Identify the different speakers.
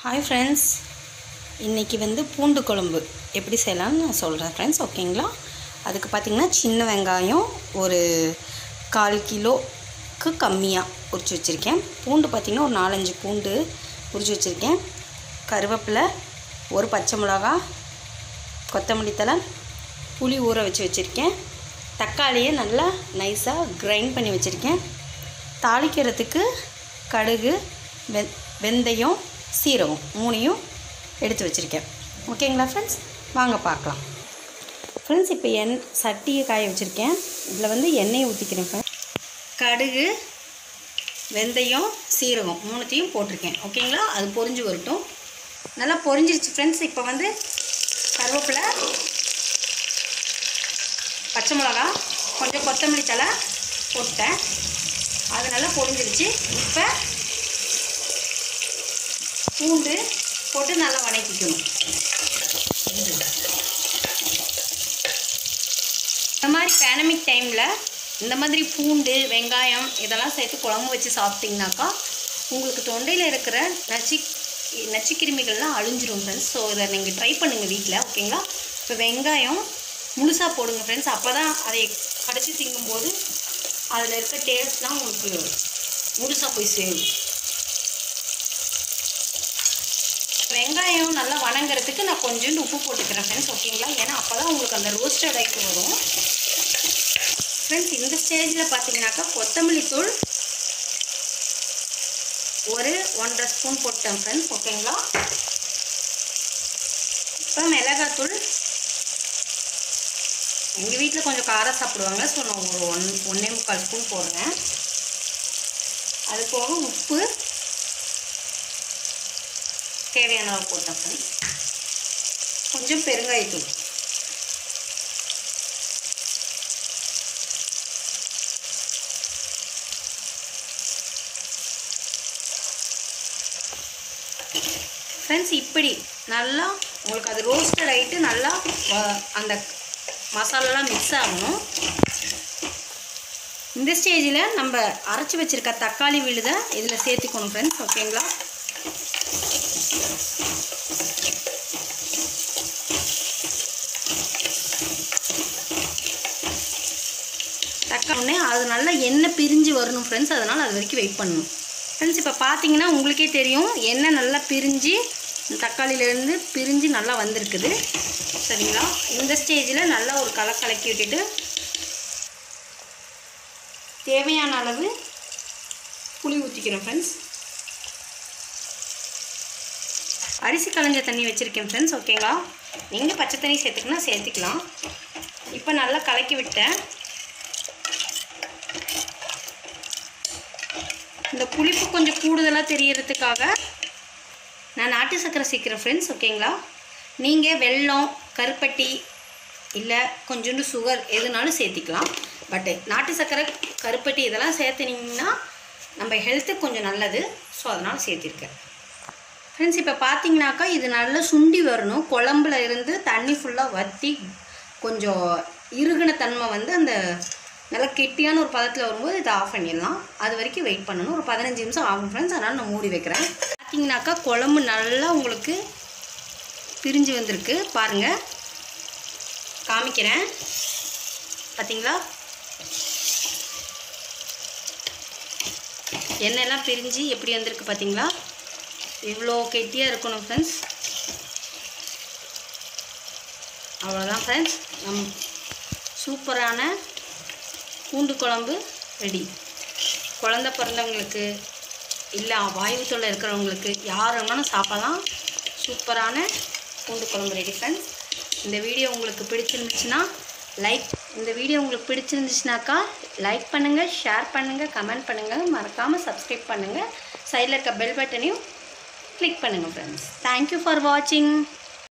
Speaker 1: hi friends இன்றைக்கி வந்து பூண்டு குழம்பு எப்படி செய்யலாம்னு நான் சொல்கிறேன் ஃப்ரெண்ட்ஸ் ஓகேங்களா அதுக்கு பார்த்திங்கன்னா சின்ன வெங்காயம் ஒரு கால் கிலோக்கு கம்மியாக உரிச்சு வச்சுருக்கேன் பூண்டு பார்த்திங்கன்னா ஒரு நாலஞ்சு பூண்டு உரிச்சு வச்சுருக்கேன் கருவேப்பிலை ஒரு பச்சை மிளகா கொத்தமல்லி தழை புளி ஊற வச்சு வச்சுருக்கேன் தக்காளியை நல்லா நைஸாக கிரைண்ட் பண்ணி வச்சுருக்கேன் தாளிக்கிறதுக்கு கடுகு வெ வெந்தயம் சீரகம் மூணையும் எடுத்து வச்சுருக்கேன் ஓகேங்களா ஃப்ரெண்ட்ஸ் வாங்க பார்க்கலாம் ஃப்ரெண்ட்ஸ் இப்போ எண் சட்டியை காய வச்சுருக்கேன் இதில் வந்து எண்ணெயை ஊற்றிக்கிறேன் ஃப்ரெண்ட்ஸ் கடுகு வெந்தயம் சீரகம் மூணுத்தையும் போட்டிருக்கேன் ஓகேங்களா அது பொரிஞ்சு வரட்டும் நல்லா பொரிஞ்சிருச்சு ஃப்ரெண்ட்ஸ் இப்போ வந்து கருவேப்பிலை பச்சை மிளகா கொஞ்சம் கொத்தமல்லி தழை போட்டேன் அது நல்லா பொரிஞ்சிருச்சு இப்போ பூண்டு போட்டு நல்லா வதக்கிக்கணும் இந்த மாதிரி பேனமிக் டைமில் இந்த மாதிரி பூண்டு வெங்காயம் இதெல்லாம் சேர்த்து குழம்பு வச்சு சாப்பிட்டிங்கனாக்கா உங்களுக்கு தொண்டையில் இருக்கிற நச்சு நச்சுக்கிருமிகள்லாம் அழிஞ்சிரும் ஃப்ரெண்ட்ஸ் ஸோ இதை நீங்கள் ட்ரை பண்ணுங்கள் வீட்டில் ஓகேங்களா இப்போ வெங்காயம் முழுசாக போடுங்க ஃப்ரெண்ட்ஸ் அப்போ தான் அதை கடிச்சு திங்கும்போது அதில் இருக்க டேஸ்ட்லாம் உங்களுக்கு முழுசாக போய் சேரும் வெங்காயம் நல்லா வணங்குறதுக்கு நான் கொஞ்சோண்டு உப்பு போட்டுக்கிறேன் ஃப்ரெண்ட்ஸ் ஓகேங்களா ஏன்னா அப்போ தான் உங்களுக்கு அந்த ரோஸ்டட் ஆகிட்டு வரும் ஃப்ரெண்ட்ஸ் இந்த ஸ்டேஜில் பார்த்தீங்கன்னாக்கா கொத்தமல்லி தூள் ஒரு ஒன்றரை ஸ்பூன் போட்டேன் ஃப்ரெண்ட்ஸ் ஓகேங்களா இப்போ மிளகாத்தூள் எங்கள் வீட்டில் கொஞ்சம் காரம் சாப்பிடுவாங்க ஸோ நான் ஒரு ஒன் ஒன்றே முக்கால் ஸ்பூன் போடுறேன் அது போக உப்பு தேவையான அளவு போட்டேன் ஃப்ரெண்ட்ஸ் கொஞ்சம் பெருங்காயத்தூள் ஃப்ரெண்ட்ஸ் இப்படி நல்லா உங்களுக்கு அது ரோஸ்டட் ஆகிட்டு நல்லா வ- அந்த மசாலாலாம் மிக்ஸ் ஆகணும் இந்த ஸ்டேஜில் நம்ம அரைச்சி வச்சுருக்க தக்காளி விழுதை இதில் சேர்த்துக்கணும் ஃப்ரெண்ட்ஸ் ஓகேங்களா தக்காளி அது நல்லா எண்ணெய் பிரிஞ்சு வரணும் ஃப்ரெண்ட்ஸ் அதனால் அது வரைக்கும் வெயிட் பண்ணணும் ஃப்ரெண்ட்ஸ் இப்போ பார்த்தீங்கன்னா உங்களுக்கே தெரியும் எண்ணெய் நல்லா பிரிஞ்சு தக்காளியிலேருந்து பிரிஞ்சு நல்லா வந்திருக்குது சரிங்களா இந்த ஸ்டேஜில் நல்லா ஒரு கலை கலக்கி விட்டுட்டு தேவையான அளவு புளி ஊற்றிக்கிறோம் ஃப்ரெண்ட்ஸ் அரிசி களைஞ்ச தண்ணி வச்சுருக்கேன் ஃப்ரெண்ட்ஸ் ஓகேங்களா நீங்கள் பச்சை தண்ணி சேர்த்துக்கணும் சேர்த்துக்கலாம் இப்போ நல்லா கலக்கி விட்டேன் இந்த புளிப்பு கொஞ்சம் கூடுதலாக தெரியறதுக்காக நான் நாட்டு சர்க்கரை சேர்க்குறேன் ஃப்ரெண்ட்ஸ் ஓகேங்களா நீங்கள் வெல்லம் கருப்பட்டி இல்லை கொஞ்சோண்டு சுகர் எதுனாலும் சேர்த்திக்கலாம் பட்டு நாட்டு சர்க்கரை கருப்பட்டி இதெல்லாம் சேர்த்துனீங்கன்னா நம்ம ஹெல்த்துக்கு கொஞ்சம் நல்லது ஸோ அதனால் சேர்த்திருக்கேன் ஃப்ரெண்ட்ஸ் இப்போ பார்த்தீங்கன்னாக்கா இது நல்லா சுண்டி வரணும் குழம்புல இருந்து தண்ணி ஃபுல்லாக வற்றி கொஞ்சம் இறுகின தன்மை வந்து அந்த நல்லா கெட்டியான ஒரு பதத்தில் வரும்போது இதை ஆஃப் பண்ணிடலாம் அது வரைக்கும் வெயிட் பண்ணணும் ஒரு பதினஞ்சு நிமிஷம் ஆகும் ஃப்ரெண்ட்ஸ் அதனால் நான் மூடி வைக்கிறேன் பார்த்தீங்கன்னாக்கா குழம்பு நல்லா உங்களுக்கு பிரிஞ்சு வந்திருக்கு பாருங்கள் காமிக்கிறேன் பார்த்தீங்களா எண்ணெயெல்லாம் பிரிஞ்சு எப்படி வந்திருக்கு பார்த்தீங்களா இவ்வளோ கெட்டியாக இருக்கணும் ஃப்ரெண்ட்ஸ் அவ்வளோதான் ஃப்ரெண்ட்ஸ் நம் சூப்பரான பூண்டு குழம்பு ரெடி குழந்த பிறந்தவங்களுக்கு இல்லை வாயு தொல்லை இருக்கிறவங்களுக்கு யார் வேணாலும் சாப்பிடலாம் சூப்பரான பூண்டு குழம்பு ரெடி ஃப்ரெண்ட்ஸ் இந்த வீடியோ உங்களுக்கு பிடிச்சிருந்துச்சுன்னா லைக் இந்த வீடியோ உங்களுக்கு பிடிச்சிருந்துச்சுனாக்கா லைக் பண்ணுங்கள் ஷேர் பண்ணுங்கள் கமெண்ட் பண்ணுங்கள் மறக்காமல் சப்ஸ்கிரைப் பண்ணுங்கள் சைடில் இருக்க பெல் பட்டனையும் கிளிக் பண்ணுங்கள் ஃப்ரெண்ட்ஸ் தேங்க்யூ ஃபார் வாட்சிங்